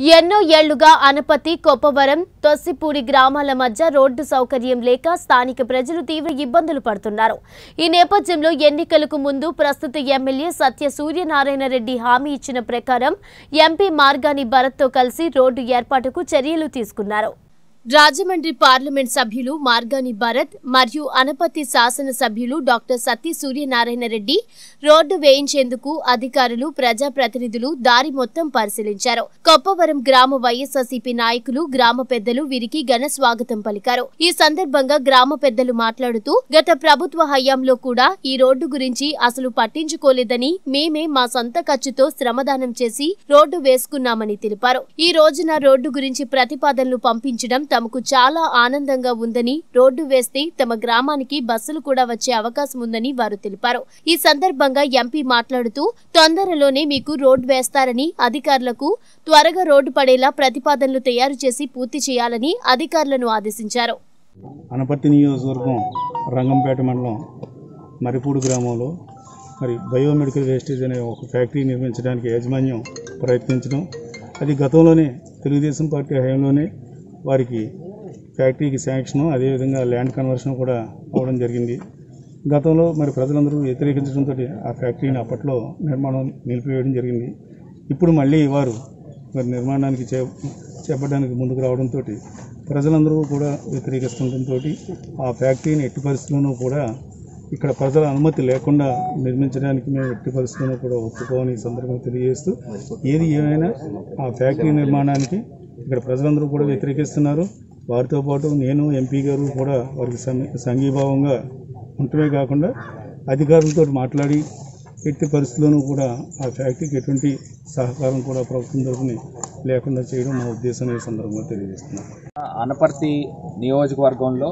ఎన్నో ఏళ్లుగా అనపతి కొప్పవరం తొస్సిపూడి గ్రామాల మధ్య రోడ్డు సౌకర్యం లేక స్థానిక ప్రజలు తీవ్ర ఇబ్బందులు పడుతున్నారు ఈ నేపథ్యంలో ఎన్నికలకు ముందు ప్రస్తుత ఎమ్మెల్యే సత్య సూర్యనారాయణ రెడ్డి హామీ ఇచ్చిన ప్రకారం ఎంపీ మార్గాని భరత్తో కలిసి రోడ్డు ఏర్పాటుకు చర్యలు తీసుకున్నారు రాజమండ్రి పార్లమెంట్ సభ్యులు మార్గాని భరత్ మరియు అనపతి శాసన సభ్యులు డాక్టర్ సత్య సూర్యనారాయణ రెడ్డి రోడ్డు వేయించేందుకు అధికారులు ప్రజాప్రతినిధులు దారి మొత్తం పరిశీలించారు కొప్పవరం గ్రామ వైఎస్ఆర్సీపీ నాయకులు గ్రామ పెద్దలు వీరికి ఘన స్వాగతం పలికారు ఈ సందర్భంగా గ్రామ పెద్దలు మాట్లాడుతూ గత ప్రభుత్వ హయాంలో కూడా ఈ రోడ్డు గురించి అసలు పట్టించుకోలేదని మేమే మా సొంత ఖర్చుతో శ్రమదానం చేసి రోడ్డు వేసుకున్నామని తెలిపారు ఈ రోజున రోడ్డు గురించి ప్రతిపాదనలు పంపించడం తమకు చాలా ఆనందంగా ఉందని రోడ్డు వేస్తే తమ గ్రామానికి బస్సులు కూడా వచ్చే అవకాశం ఉందని వారు తెలిపారు ఈ సందర్భంగా ఎంపీ మాట్లాడుతూ తొందరలోనే మీకు రోడ్డు వేస్తారని అధికారులకు త్వరగా రోడ్డు పడేలా ప్రతిపాదనలు తయారు చేసి పూర్తి చేయాలని అధికారులను ఆదేశించారు అనపర్తి నియోజకవర్గం రంగంపేట మండలం మరిపూడి గ్రామంలో మరి బయోమెడికల్ వేస్టేజ్ అనే ఒక ఫ్యాక్టరీ నిర్మించడానికి యాజమాన్యం ప్రయత్నించడం అది గతంలోనే తెలుగుదేశం పార్టీ హయాంలోనే వారికి ఫ్యాక్టరీకి శాంక్షను అదేవిధంగా ల్యాండ్ కన్వర్షన్ కూడా అవడం జరిగింది గతంలో మరి ప్రజలందరూ వ్యతిరేకించడంతో ఆ ఫ్యాక్టరీని అప్పట్లో నిర్మాణం నిలిపివేయడం జరిగింది ఇప్పుడు మళ్ళీ వారు మరి నిర్మాణానికి చే చేపట్టడానికి ముందుకు రావడంతో ప్రజలందరూ కూడా వ్యతిరేకిస్తుండటంతో ఆ ఫ్యాక్టరీని ఎట్టి పరిస్థితుల్లోనూ కూడా ఇక్కడ ప్రజల అనుమతి లేకుండా నిర్మించడానికి మేము ఎట్టి పరిస్థితుల్లో కూడా ఒప్పుకోమని ఈ సందర్భంగా తెలియజేస్తూ ఏది ఏమైనా ఆ ఫ్యాక్టరీ నిర్మాణానికి ఇక్కడ ప్రజలందరూ కూడా వ్యతిరేకిస్తున్నారు వారితో పాటు నేను ఎంపీ గారు కూడా వారికి సమీ- సంఘీభావంగా ఉండటమే కాకుండా అధికారులతో మాట్లాడి ఎట్టి పరిస్థితుల్లోనూ కూడా ఆ ఫ్యాక్టరీకి ఎటువంటి సహకారం కూడా ప్రభుత్వం తరఫున లేకుండా చేయడం మా ఉద్దేశం ఈ సందర్భంగా తెలియజేస్తున్నాను అనపర్తి నియోజకవర్గంలో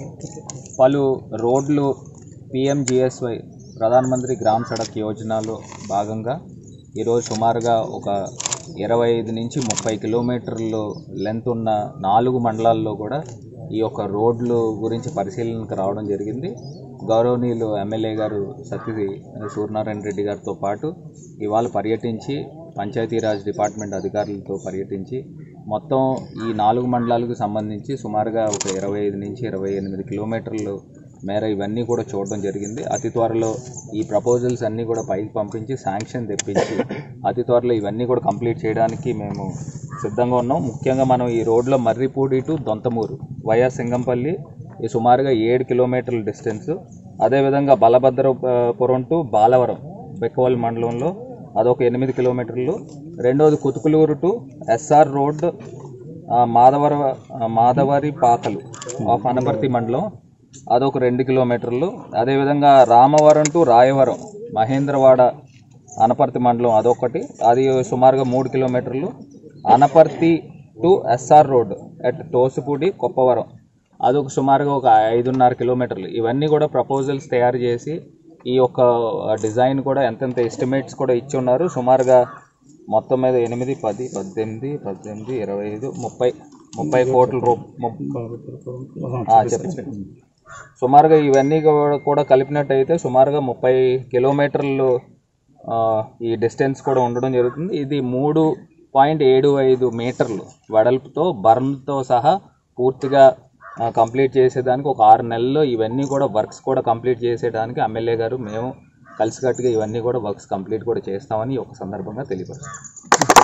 పలు రోడ్లు పిఎంజిఎస్వై ప్రధానమంత్రి గ్రామ్ సడక్ యోజనలో భాగంగా ఈరోజు సుమారుగా ఒక ఇరవై ఐదు నుంచి ముప్పై కిలోమీటర్లు లెంత్ ఉన్న నాలుగు మండలాల్లో కూడా ఈ యొక్క రోడ్లు గురించి పరిశీలనకు రావడం జరిగింది గౌరవనీయులు ఎమ్మెల్యే గారు సత్య సూర్యనారాయణ రెడ్డి గారితో పాటు ఇవాళ పర్యటించి పంచాయతీరాజ్ డిపార్ట్మెంట్ అధికారులతో పర్యటించి మొత్తం ఈ నాలుగు మండలాలకు సంబంధించి సుమారుగా ఒక ఇరవై ఐదు నుంచి ఇరవై ఎనిమిది కిలోమీటర్లు మేర ఇవన్నీ కూడా చూడడం జరిగింది అతి త్వరలో ఈ ప్రపోజల్స్ అన్నీ కూడా పైకి పంపించి శాంక్షన్ తెప్పించి అతి త్వరలో ఇవన్నీ కూడా కంప్లీట్ చేయడానికి మేము సిద్ధంగా ఉన్నాం ముఖ్యంగా మనం ఈ రోడ్లో మర్రిపూడి టు దొంతమూరు వయా సింగంపల్లి ఈ సుమారుగా ఏడు కిలోమీటర్ల డిస్టెన్స్ అదేవిధంగా బలభద్రపురం టు బాలవరం బెక్కవల్ మండలంలో అదొక ఎనిమిది కిలోమీటర్లు రెండోది కుతుకులూరు టు ఎస్ఆర్ రోడ్ ఆ, మాధవర ఆ, మాధవరి పాకలు ఆఫ్ అనపర్తి మండలం అదొక రెండు కిలోమీటర్లు అదేవిధంగా రామవరం టు రాయవరం మహేంద్రవాడ అనపర్తి మండలం అదొకటి అది సుమారుగా మూడు కిలోమీటర్లు Anaparthi to SR road at Tosupudi Koppavaram అదొక సుమారుగా ఒక ఐదున్నర కిలోమీటర్లు ఇవన్నీ కూడా ప్రపోజల్స్ తయారు చేసి ఈ యొక్క డిజైన్ కూడా ఎంతెంత ఎస్టిమేట్స్ కూడా ఇచ్చి ఉన్నారు సుమారుగా మొత్తం మీద ఎనిమిది పది పద్దెనిమిది పద్దెనిమిది ఇరవై ఐదు ముప్పై ముప్పై కోట్ల రూ ముప్- ఆ, చెప్పండి సుమారుగా ఇవన్నీ కూడా- కూడా కలిపినట్టయితే సుమారుగా ముప్పై కిలోమీటర్లు ఆ, ఈ డిస్టెన్స్ కూడా ఉండడం జరుగుతుంది ఇది మూడు పాయింట్ ఏడు ఐదు మీటర్లు వెడల్పుతో బర్న్తో సహా పూర్తిగా ఆ, కంప్లీట్ చేసేదానికి ఒక ఆరు నెలల్లో ఇవన్నీ కూడా వర్క్స్ కూడా కంప్లీట్ చేసేదానికి ఎమ్మెల్యే గారు మేము కలిసికట్టుగా ఇవన్నీ కూడా వర్క్స్ కంప్లీట్ కూడా చేస్తామని ఈ ఒక సందర్భంగా తెలియపరుస్తాం